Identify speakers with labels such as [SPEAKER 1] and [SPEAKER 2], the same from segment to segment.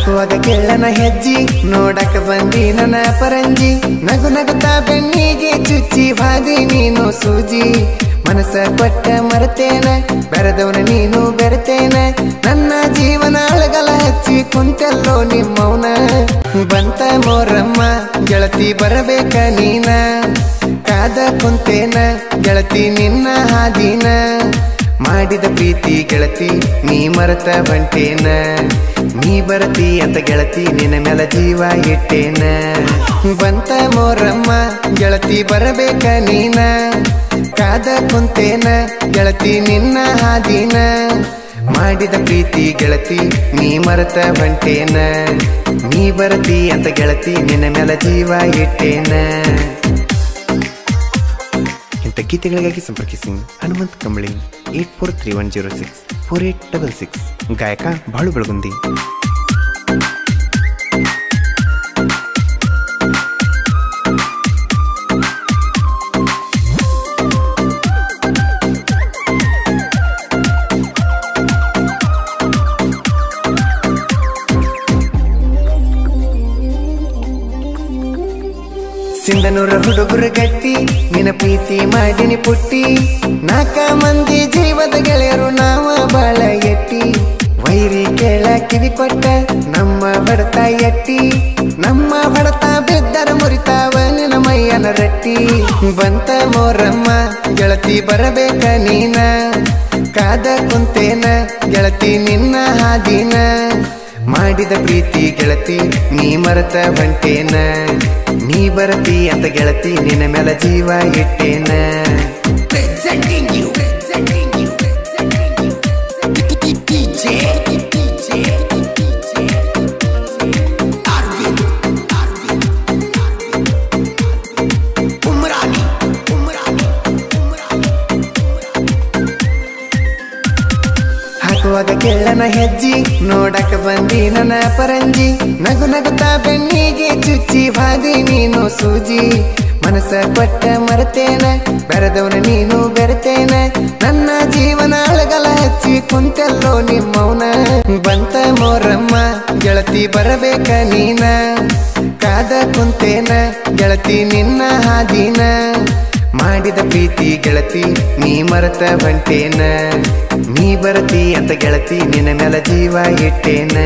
[SPEAKER 1] ಹಾಕುವಾಗ ಕೇಳನ ಹೆಜ್ಜಿ ನೋಡಕ ಬಂದಿ ನನ್ನ ಪರಂಜಿ ನಗು ನಗುತ್ತಾ ಬೆನ್ನಿಗೆ ಚುಚ್ಚಿ ಬಾದಿ ನೀನು ಸೂಜಿ ಮನಸ್ಸ ಕೊಟ್ಟ ಮರೆತೇನ ಬೆರೆದವನ ನೀನು ಬೆರೆತೇನ ನನ್ನ ಜೀವನ ಅಳಗಲ ಹಚ್ಚಿ ಕುಂತೆಲ್ಲೋ ನಿಮ್ಮವನ ಬಂತ ಮೋರಮ್ಮ ಗೆಳತಿ ಬರಬೇಕ ನೀನ ಕಾದ ಕುಂತೇನ ಗೆಳತಿ ನಿನ್ನ ಹಾದಿನ ಮಾಡಿದ ಪ್ರೀತಿ ಗೆಳತಿ ನೀ ಮರತ ಬಂಟೇನ ನೀ ಬರತಿ ಅಂತ ಗೆಳತಿ ನಿನ್ನ ಮೇಲ ಜೀವ ಇಟ್ಟೇನ ಬಂತ ಮೋರಮ್ಮ ಗೆಳತಿ ಬರಬೇಕ ನೀನ ಕಾದ ಕುಂತೇನ ಗೆಳತಿ ನಿನ್ನ ಹಾದಿನ ಮಾಡಿದ ಪ್ರೀತಿ ಗೆಳತಿ ನೀ ಮರತ ಬಂಟೇನ ನೀ ಬರತಿ ಅಂತ ಗೆಳತಿ ನಿನ್ನ ಮೇಲ ಜೀವ ಇಟ್ಟೇನ ಇಂಥ ಗೀತೆಗಳಿಗಾಗಿ ಸಂಪರ್ಕಿಸಿ Hanumanth Kambali eight four three one zero six four eight double six ಗಾಯಕ ಬಾಳು ಬೆಳಗುಂದಿ ಸಿಂಧನೂರ ಹುಡುಗರು ಗಟ್ಟಿ ನಿನ ಪ್ರೀತಿ ಮಾಡಿನಿ ಪುಟ್ಟಿ ನಾಕ ಮಂದಿ ಜೀವದ ಗೆಳೆಯರು ನಾವ ಬಾಳ ಎಟ್ಟಿ ವೈರಿ ಕೇಳ ಕಿವಿ ಕೊಟ್ಟ ನಮ್ಮ ಬಡತ ಎಟ್ಟಿ ನಮ್ಮ ಬಡತ ಬಿದ್ದರ ಮುರಿತಾವ ನಿನ ಮೈಯನ ರಟ್ಟಿ ಬಂತ ಮೋರಮ್ಮ ಗೆಳತಿ ಬರಬೇಕ ನೀನ ಕಾದ ಕುಂತೇನ ಗೆಳತಿ ನಿನ್ನ ಹಾದಿನ ಮಾಡಿದ ಪ್ರೀತಿ ಗೆಳತಿ ನೀ ಮರತ ಬಂಟೇನ ನೀ ಬರತಿ ಅಂತ ಗೆಳತಿ ನಿನ್ನ ಮೇಲ ಜೀವ ಇಟ್ಟೇನ
[SPEAKER 2] Presenting you, presenting you, presenting you, DJ, DJ, DJ, Arvind, Arvind, Arvind, Umrani, Umrani, Umrani,
[SPEAKER 1] ಹಾಕುವಾಗ ಕೇಳನ ಹೆಜ್ಜಿ ನೋಡಕ ಬಂದಿ ನನ್ನ ಪರಂಜಿ ನಗು ನಗುತ್ತಾ ಬೆನ್ನಿಗೆ ಚುಚ್ಚಿ ಬಾದಿ ನೀನು ಸೂಜಿ ಮನಸ್ಸ ಕೊಟ್ಟ ಮರೆತೇನ ಬೆರೆದವನ ನೀನು ಬೆರೆತೇನ ನನ್ನ ಜೀವನ ಅಳಗಲ ಹಚ್ಚಿ ಕುಂತೆಲ್ಲೋ ನಿಮ್ಮವನ ಬಂತ ಮೋರಮ್ಮ ಗೆಳತಿ ಬರಬೇಕ ನೀನ ಕಾದ ಕುಂತೇನ ಗೆಳತಿ ನಿನ್ನ ಹಾದಿನ ಮಾಡಿದ ಪ್ರೀತಿ ಗೆಳತಿ ನೀ ಮರತ ಬಂಟೇನ ನೀ ಬರತಿ ಅಂತ ಗೆಳತಿ ನಿನ್ನ ಮೇಲ ಜೀವ ಇಟ್ಟೇನ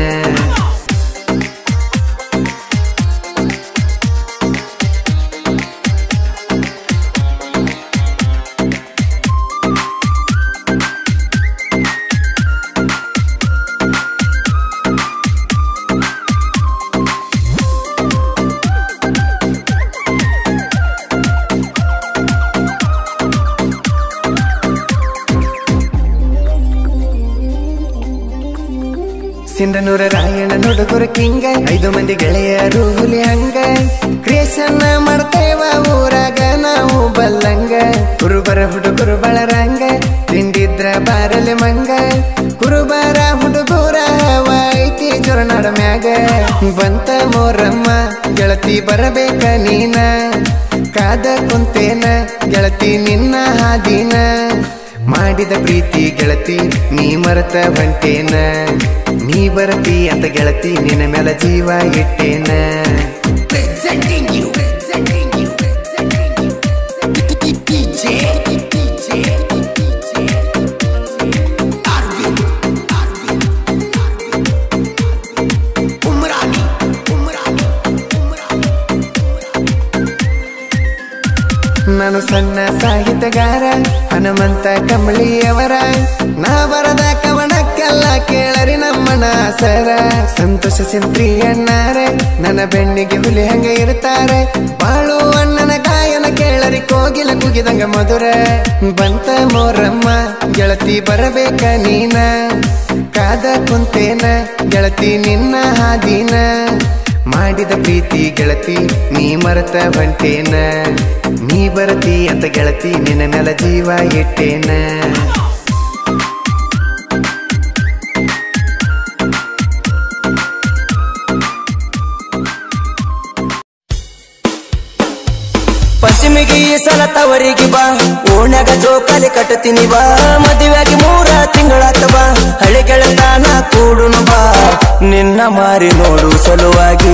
[SPEAKER 1] ಸಿಂಧನೂರ ರಾಯಣ ನುಡುಗುರು ಕಿಂಗ ಐದು ಮಂದಿ ಗೆಳೆಯರು ಹುಲಿ ಹಂಗ ಕ್ರಿಯೇಷನ್ ಮಾಡ್ತೇವ ಊರಾಗ ನಾವು ಬಲ್ಲಂಗ ಕುರುಬರ ಹುಡುಗರು ಬಳರಂಗ ತಿಂಡಿದ್ರ ಬಾರಲಿ ಮಂಗ ಕುರುಬರ ಹುಡುಗರ ಐತಿ ಜೊರನಾಡ ಮ್ಯಾಗ ಬಂತ ಮೋರಮ್ಮ ಗೆಳತಿ ಬರಬೇಕ ನೀನ ಕಾದ ಕುಂತೇನ ಗೆಳತಿ ನಿನ್ನ ಹಾದಿನ ಮಾಡಿದ ಪ್ರೀತಿ ಗೆಳತಿ ನೀ ಮರತ ಹೊಂಟೇನ ನೀ ಬರತಿ ಅಂತ ಗೆಳತಿ ನಿನ್ನ ಮೇಲ ಜೀವ ಇಟ್ಟೇನ
[SPEAKER 2] presenting you, presenting you, presenting you, DJ, DJ, DJ, Arvind, Arvind, Arvind, Umrani, Umrani, Umrani,
[SPEAKER 1] ನಾನು ಸಣ್ಣ ಸಾಹಿತ್ಯಗಾರ ಹನುಮಂತ ಕಂಬಳಿಯವರ ನಾ ಬರದ ಕವನಕ್ಕೆಲ್ಲ ಕೇಳರಿ ನಮ್ಮನ ಸರ ಸಂತೋಷ ಸಿಂತ್ರಿ ಅಣ್ಣಾರ ನನ್ನ ಬೆಣ್ಣಿಗೆ ಹುಲಿ ಹಂಗ ಇರ್ತಾರೆ ಬಾಳು ಅಣ್ಣನ ಗಾಯನ ಕೇಳರಿ ಕೋಗಿಲ ಕುಗಿದಂಗ ಮಧುರ ಬಂತ ಮೋರಮ್ಮ ಗೆಳತಿ ಬರಬೇಕ ನೀನ ಕಾದ ಕುಂತೇನ ಗೆಳತಿ ನಿನ್ನ ಹಾದಿನ ಮಾಡಿದ ಪ್ರೀತಿ ಗೆಳತಿ ನೀ ಮರತ ಹೊಂಟೇನ ನೀ ಬರತಿ ಅಂತ ಗೆಳತಿ ನಿನ್ನ ಮೇಲ ಜೀವ ಇಟ್ಟೇನ
[SPEAKER 3] ಪಶ್ಚಿಮಿಗೆ ಈ ಸಲ ತವರಿಗೆ ಬಾ ಓಣ್ಯಾಗ ಜೋಕಾಲಿ ಕಟ್ಟತೀನಿ ಬಾ ಮದುವೆಯಾಗಿ ಮೂರ ತಿಂಗಳಾತ ಬಾ ಹಳೆ ಗೆಳತಾನ ಕೂಡುನು ಬಾ ನಿನ್ನ ಮಾರಿ ನೋಡು ಸಲುವಾಗಿ